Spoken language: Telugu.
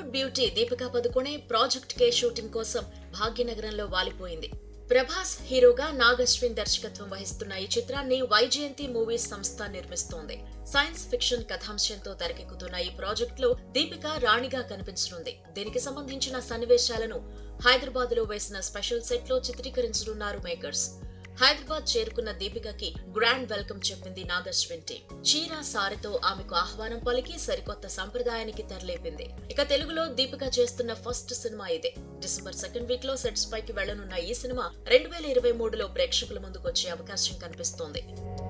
Bollywood beauty Deepika Padukone project K shooting కోసం భాగ్యనగరంలో వాలిపోయింది ప్రభాస్ హీరోగా నాగశ్విన్ దర్శకత్వం వహిస్తున్న ఈ చిత్రాన్ని వైజయంతి మూవీస్ సంస్థ నిర్మిస్తోంది సైన్స్ ఫిక్షన్ కథాంశంతో తెరకెక్కుతున్న ఈ ప్రాజెక్ట్ లో దీపిక రాణిగా కనిపించనుంది దీనికి సంబంధించిన సన్నివేశాలను హైదరాబాద్ లో వేసిన స్పెషల్ సెట్ లో చిత్రీకరించనున్నారు మేకర్స్ హైదరాబాద్ చేరుకున్న దీపికకి గ్రాండ్ వెల్కమ్ చెప్పింది నాగశ్విన్ టీం చీర సారెతో ఆమెకు ఆహ్వానం పలికి సరికొత్త సంప్రదాయానికి తెరలేపింది ఇక తెలుగులో దీపిక చేస్తున్న ఫస్ట్ సినిమా ఇదే డిసెంబర్ సెకండ్ వీక్ లో సెట్స్ పైకి వెళ్లనున్న ఈ సినిమా రెండు వేల ఇరవై మూడులో ప్రేక్షకుల ముందుకు వచ్చే అవకాశం కనిపిస్తోంది